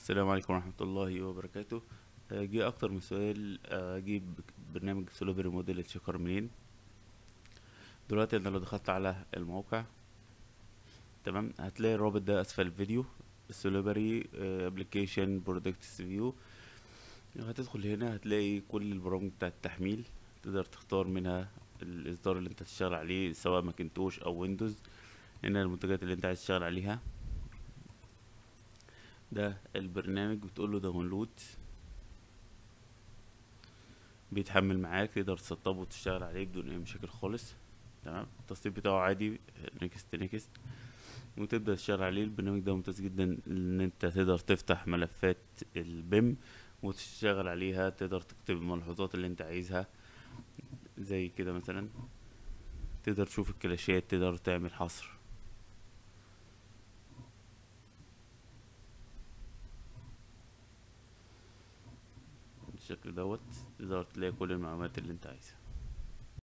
السلام عليكم ورحمة الله وبركاته آه، جه أكتر من سؤال آه، أجيب برنامج سولوبري موديل تشيكر منين دلوقتي أنا لو دخلت على الموقع تمام هتلاقي الرابط ده أسفل الفيديو سولوبري ابلكيشن برودكتس فيو هتدخل هنا هتلاقي كل البرامج بتاعة التحميل تقدر تختار منها الإصدار اللي انت تشتغل عليه سواء ماكنتوش أو ويندوز هنا المنتجات اللي انت عايز تشتغل عليها ده البرنامج بتقول له داونلود بيتحمل معاك تقدر تسطبه وتشتغل عليه بدون اي مشاكل خالص تمام التسطيب بتاعه عادي نيكست نيكست وتبدأ تشتغل عليه البرنامج ده ممتاز جدا ان انت تقدر تفتح ملفات البيم وتشتغل عليها تقدر تكتب الملحوظات اللي انت عايزها زي كده مثلا تقدر تشوف الكلاشات تقدر تعمل حصر بالشكل دوت تقدر تلاقي كل المعلومات اللي انت عايزها